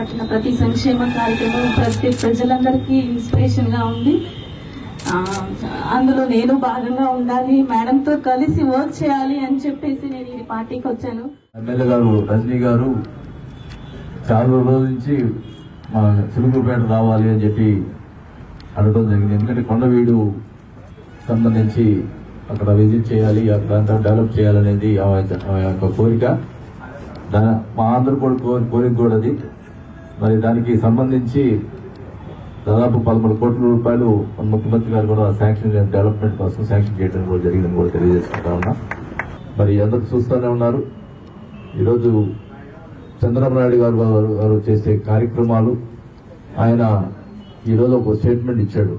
చేపట్టిన ప్రతి సంక్షేమ కార్యక్రమం ప్రతి ప్రజలందరికీ ఇన్స్పిరేషన్ గా ఉంది ఆ, అందులో నేను భాగంగా ఉండాలి మేడంతో కలిసి వర్క్ చేయాలి అని చెప్పేసి నేను ఈ పార్టీకి వచ్చాను ఎమ్మెల్యే గారు రజనీ గారు చాలా రోజుల నుంచి మా చిలుకూరుపేట రావాలి అని చెప్పి అడగడం జరిగింది ఎందుకంటే కొండవీడు సంబంధించి అక్కడ విజిట్ చేయాలి అక్కడ అంతా డెవలప్ చేయాలనేది ఆమె ఆమె యొక్క కోరిక దా- మా అందరూ కూడా కో- కోరిక కూడా అది మరి దానికి సంబంధించి దాదాపు పదమూడు కోట్ల రూపాయలు మన ముఖ్యమంత్రి గారు కూడా శాంక్షన్ డెవలప్మెంట్ కోసం శాంక్షన్ చేయడం కూడా జరిగిందని కూడా తెలియజేసుకుంటా ఉన్నా మరి అందరూ చూస్తూనే ఉన్నారు ఈరోజు చంద్రబాబు నాయుడు గారు గారు- గారు చేసే కార్యక్రమాలు ఆయన ఈరోజు ఒక స్టేట్మెంట్ ఇచ్చాడు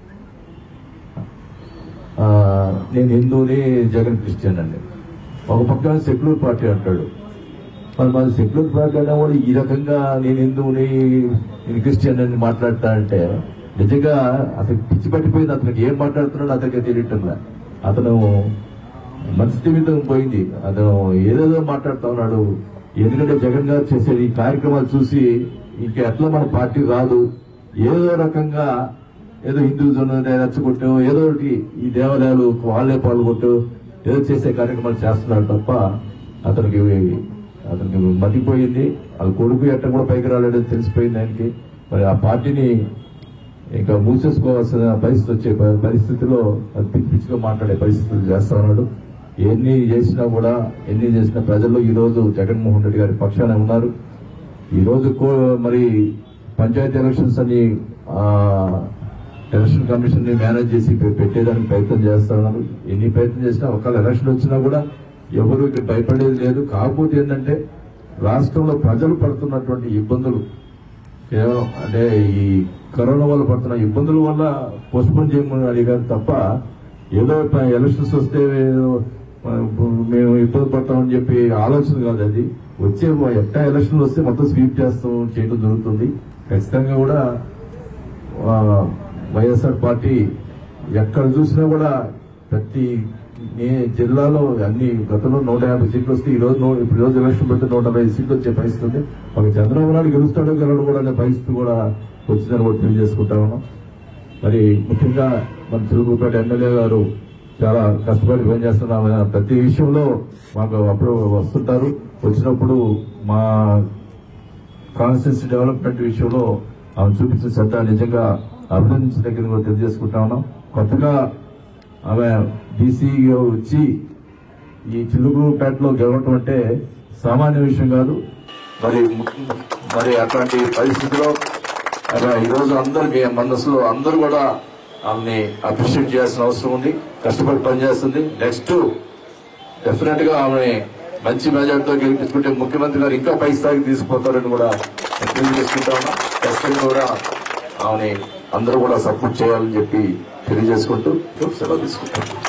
ఆ, నేను హిందూని జగన్ క్రిస్టియన్ అండి ఒక పక్క సెక్యులర్ పార్టీ అంటాడు మరి మన సెక్యులర్ పార్టీ అయినా కూడా ఈ రకంగా నేను హిందువుని నేను క్రిస్టియన్ అని మాట్లాడతా అంటే నిజంగా అతనికి పిచ్చి పట్టిపోయింది అతనికి ఏం మాట్లాడుతున్నాడో అతనికి తెలియటంలా అతను మనసు నిమిత్తం పోయింది అతను ఏదేదో మాట్లాడుతా ఉన్నాడు ఎందుకంటే జగన్ గారు చేసే ఈ కార్యక్రమాలు చూసి ఇంకా ఎట్లా మన పార్టీ రాదు ఏదో రకంగా ఏదో హిందూజం రెచ్చగొట్టో ఏదో ఒకటి ఈ దేవాలయాలు వాళ్ళే పాల్గొట్టు ఏదో చేసే కార్యక్రమాలు చేస్తున్నాడు తప్ప అతనికి అతనికి మతిపోయింది అది కొడుకు ఎట్ట కూడా పైకి రాలేదని తెలిసిపోయింది ఆయనకి మరి ఆ పార్టీని ఇంకా మూసేసుకోవాల్సిన పరిస్థితి వచ్చే ప- పరిస్థితిలో అది పిచ్చి పిచ్చిగా మాట్లాడే పరిస్థితులు చేస్తా ఉన్నాడు ఎన్ని చేసినా కూడా ఎన్ని చేసినా ప్రజల్లో ఈ రోజు జగన్మోహన్ రెడ్డి గారి పక్షాన ఉన్నారు ఈ రోజు కో- మరి పంచాయతీ ఎలక్షన్స్ అని ఆ, ఎలక్షన్ కమిషన్ ని మేనేజ్ చేసి పె- పెట్టేదానికి ప్రయత్నం చేస్తా ఉన్నారు ఎన్ని ప్రయత్నం చేసినా ఒకవేళ ఎలక్షన్ వచ్చినా కూడా ఎవరు ఇక్కడ భయపడేది లేదు కాకపోతే ఏంటంటే రాష్ట్రంలో ప్రజలు పడుతున్నటువంటి ఇబ్బందులు కేవలం అంటే ఈ కరోనా వల్ల పడుతున్న ఇబ్బందుల వల్ల పోస్ట్పోన్ చేయమని అడిగారు తప్ప ఏదో ప- ఎలక్షన్స్ వస్తే ఏదో, ఆ, మేము ఇబ్బంది పడతామని చెప్పి ఆలోచన కాదు అది వచ్చే ఎట్టా ఎలక్షన్లు వస్తే మొత్తం స్వీప్ చేస్తాం చేయడం జరుగుతుంది ఖచ్చితంగా కూడా ఆ, వైఎస్ఆర్ పార్టీ ఎక్కడ చూసినా కూడా ప్రతి నే- జిల్లాలో అన్ని గతంలో నూట యాభై సీట్లు వస్తే ఈ రోజు నూ- ఇప్పుడు ఈ రోజు ఎలక్షన్ పెడితే నూట అరవై సీట్లు వచ్చే పరిస్థితి ఉంది ఒక చంద్రబాబు నాయుడు గెలుస్తాడో గెలవడం కూడా అనే పరిస్థితి కూడా వచ్చిందని కూడా తెలియజేసుకుంటా ఉన్నాం మరి ముఖ్యంగా మన చిలుకూరుపేట ఎమ్మెల్యే గారు చాలా కష్టపడి పనిచేస్తున్నారు ఆయన ప్రతి విషయంలో మాకు అప్పుడు వస్తుంటారు వచ్చినప్పుడు మా కాన్స్టిట్యూన్సీ డెవలప్మెంట్ విషయంలో ఆమె చూపించిన శ్రద్ధ నిజంగా అభినందించదగ్గర కూడా తెలియజేసుకుంటా ఉన్నాం కొత్తగా ఆమె డీసీగా వచ్చి ఈ చిలుగుపేటలో గెలవటం అంటే సామాన్య విషయం కాదు మరి మరి అట్లాంటి పరిస్థితిలో అలా ఈ రోజు అందరు మీ మనసులో అందరూ కూడా ఆమెని అప్రిషియేట్ చేయాల్సిన అవసరం ఉంది కష్టపడి పనిచేస్తుంది నెక్స్ట్ డెఫినెట్ గా ఆమె మంచి మెజార్టీతో గెలిపించుకుంటే ముఖ్యమంత్రి గారు ఇంకా పై స్థాయికి తీసుకుపోతారని కూడా నేను తెలియజేసుకుంటా ఉన్నా ఖచ్చితంగా కూడా ఆమెని అందరూ కూడా సపోర్ట్ చేయాలని చెప్పి తెలియజేసుకుంటూ సెలవు తీసుకుంటాం